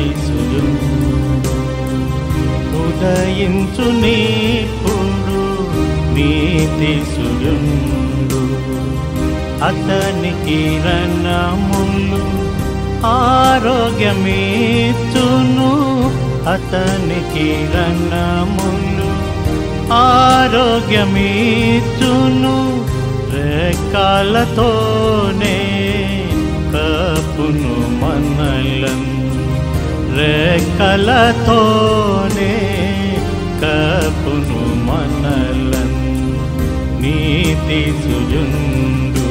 సూర్యుడు ఉదయించు నీపుడు నీతి సూర్యుడు అతనికి రణములు ఆరోగ్యమీచును అతనికి రణములు ఆరోగ్యమీచును రెక్కలతోనే కప్పును మనలం రెక్కలతోనే కప్పును మనలం నీతి సుజుండు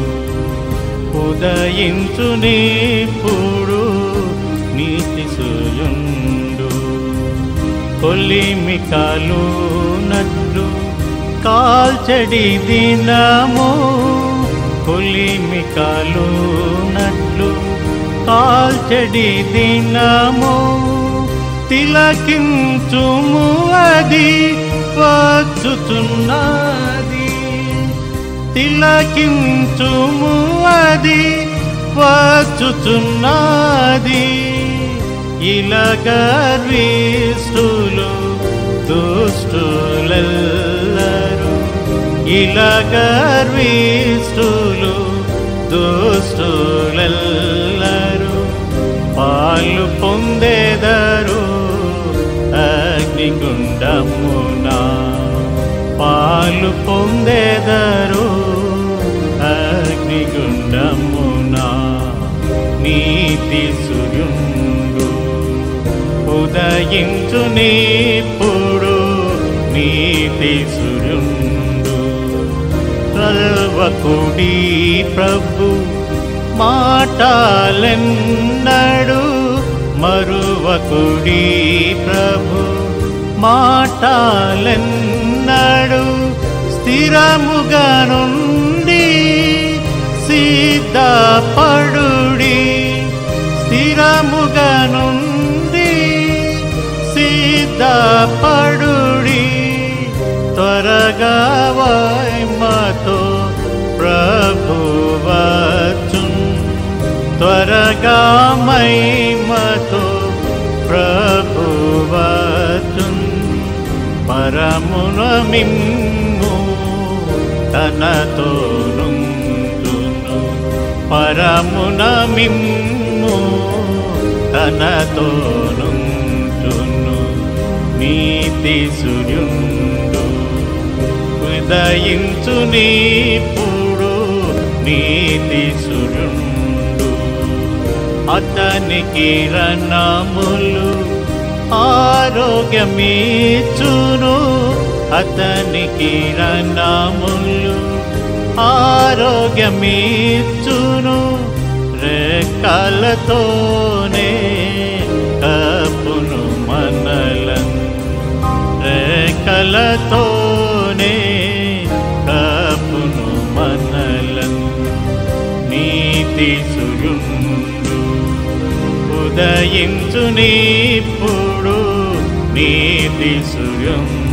ఉదయించు నీపుడు నీతి సుజుండు కొలిమికలు నట్లు కాల్చడి దినము కొలిమికలు నట్లు కాల్చడి దినము తిలకించుము అది వచ్చుచున్నది తిలకించుము అది వచ్చుచున్నది ఇలగర్విష్ఠులు దుష్టులెల్లరు ఇలగర్విష్ఠులు దుష్టులెల్లరు పాలు పొందేదరు అగ్నిగుండమునా పాలు పొందేదరు అగ్నిగుండమునా నీతి సూర్యుండు ఉదయించు నీపుడు నీతి సూర్యుండు ప్రల్వకుడి ప్రభు మాటలెన్నడు మరువకుడి ప్రభు మాటలెన్నడు స్థిరముగా నుండి సిద్ధపడుడి స్థిరముగా నుండి సిద్ధపడుడి త్వరగా వాయ్మతో ప్రభువచున్ త్వరగా మహిమతో ప్రభువచున్ పరమున మిమ్ము తనతో నుండును పరమున మిమ్ము తనతో నుండును నీతి సూర్యుండు ఉదయించు నీపుడు నీతి సూర్యుండు అతనికి రణములు ఆరోగ్యమీచును అతనికి రణములు ఆరోగ్యమీచును రెక్కలతోనే కప్పును మనలం రెక్కలతోనే కప్పును మనలం నీతి సూర్యుండు ఉదయించు నీపుడు నీతి సూర్యుండు